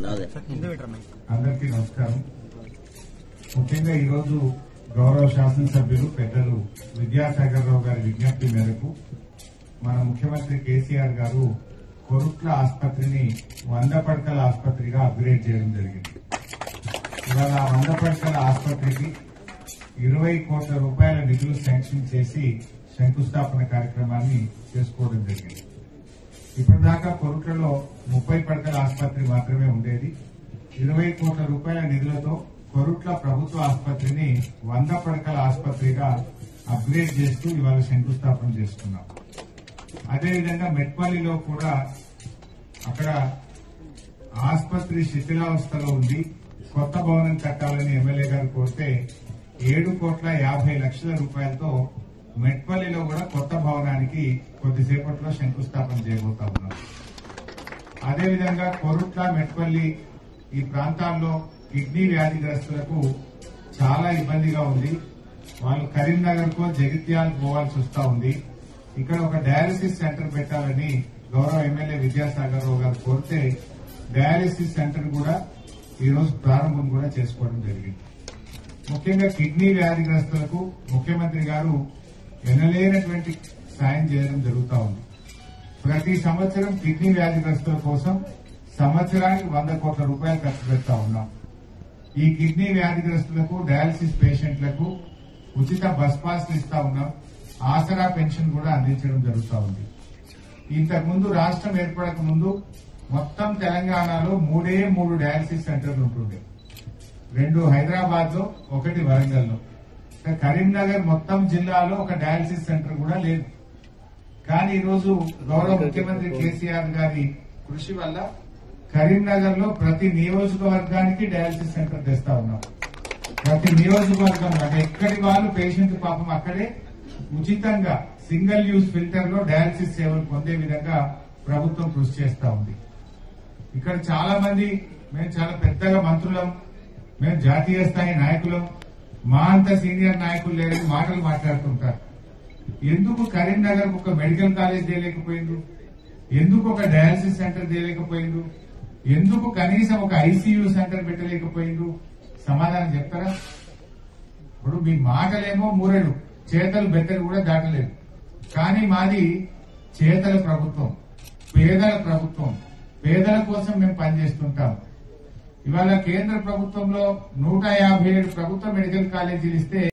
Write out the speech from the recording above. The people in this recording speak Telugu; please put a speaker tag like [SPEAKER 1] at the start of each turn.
[SPEAKER 1] నాదే
[SPEAKER 2] అందరికీ నమస్కారం ముఖ్యంగా ఈరోజు గౌరవ శాసనసభ్యులు పెద్దలు విద్యాసాగర్ రావు గారి విజ్ఞప్తి మేరకు మన ముఖ్యమంత్రి కేసీఆర్ గారు కొరుట్ల ఆసుపత్రిని వంద పడకల ఆసుపత్రిగా అప్గ్రేడ్ చేయడం జరిగింది ఇవాళ ఆ వంద పడకల ఆసుపత్రికి ఇరవై కోట్ల రూపాయల నిధులు శాంక్షన్ చేసి శంకుస్థాపన కార్యక్రమాన్ని చేసుకోవడం జరిగింది ఇప్పటిదాకా కొరుట్లలో ముప్పై పడకల ఆసుపత్రి మాత్రమే ఉండేది ఇరవై కోట్ల రూపాయల నిధులతో కొరుట్ల ప్రభుత్వ ఆసుపత్రిని వంద పడకల ఆసుపత్రిగా అప్గ్రేడ్ చేస్తూ ఇవాళ శంకుస్థాపన చేసుకున్నాం అదేవిధంగా మెట్పల్లిలో కూడా అక్కడ ఆసుపత్రి శిథిలావస్థలో ఉంది కొత్త భవనం కట్టాలని ఎమ్మెల్యే గారు కోరితే ఏడు కోట్ల యాభై లక్షల రూపాయలతో మెట్పల్లిలో కూడా కొత్త భవనానికి కొద్దిసేపట్లో శంకుస్థాపన చేయబోతా ఉన్నాం అదేవిధంగా కొరుట్ల మెట్పల్లి ఈ ప్రాంతాల్లో కిడ్నీ వ్యాధిగ్రస్తులకు చాలా ఇబ్బందిగా ఉంది వాళ్ళు కరీంనగర్ కో జగిత్యాల పోవాల్సి వస్తా ఉంది ఇక్కడ ఒక డయాలసిస్ సెంటర్ పెట్టాలని గౌరవ ఎమ్మెల్యే విద్యాసాగర్ రావు గారు కోరితే డయాలసిస్ సెంటర్ కూడా ఈ రోజు ప్రారంభం కూడా చేసుకోవడం జరిగింది ముఖ్యంగా కిడ్నీ వ్యాధిగ్రస్తులకు ముఖ్యమంత్రి గారు ఎనలేనటువంటి సాయం చేయడం జరుగుతా ఉంది ప్రతి సంవత్సరం కిడ్నీ వ్యాధిగ్రస్తుల కోసం సంవత్సరానికి వంద కోట్ల రూపాయలు ఖర్చు పెడతా ఉన్నాం ఈ కిడ్నీ వ్యాధిగ్రస్తులకు డయాలసిస్ పేషెంట్లకు ఉచిత బస్ పాస్లు ఇస్తా ఉన్నాం ఆసరా పెన్షన్ కూడా అందించడం జరుగుతా ఉంది ఇంతకు ముందు రాష్ట్రం ఏర్పడక ముందు మొత్తం తెలంగాణలో మూడే మూడు డయాలసిస్ సెంటర్లు ఉంటుండే రెండు హైదరాబాద్ లో ఒకటి వరంగల్ లో కరీంనగర్ మొత్తం జిల్లాలో ఒక డయాలసిస్ సెంటర్ కూడా లేదు కానీ ఈరోజు గౌరవ ముఖ్యమంత్రి కేసీఆర్ గారి కృషి వల్ల కరీంనగర్ లో ప్రతి నియోజకవర్గానికి డయాలసిస్ సెంటర్ తెస్తా ఉన్నాం ప్రతి నియోజకవర్గం అంటే ఎక్కడి వాళ్ళు పేషెంట్ పాపం అక్కడే ఉచితంగా సింగిల్ యూజ్ ఫిల్టర్ లో డయాలసిస్ సేవలు పొందే విధంగా ప్రభుత్వం కృషి చేస్తా ఉంది ఇక్కడ చాలా మంది మేము చాలా పెద్దగా మంత్రులం మేము జాతీయ స్థాయి నాయకులం మా అంత సీనియర్ నాయకులు లేరని మాటలు మాట్లాడుతుంటారు ఎందుకు కరీంనగర్ ఒక మెడికల్ కాలేజ్ చేయలేకపోయిండు ఎందుకు ఒక డయాలసిస్ సెంటర్ చేయలేకపోయిండు ఎందుకు కనీసం ఒక ఐసీయూ సెంటర్ పెట్టలేకపోయిండు సమాధానం చెప్తారా ఇప్పుడు మీ మాటలేమో మూరెడు చేతలు బెత్తలు కూడా దాటలేదు కానీ మాది చేతల ప్రభుత్వం పేదల ప్రభుత్వం పేదల కోసం మేము పనిచేస్తుంటాం ఇవాళ కేంద్ర ప్రభుత్వంలో నూట యాభై ఏడు ప్రభుత్వ మెడికల్ కాలేజీలు ఇస్తే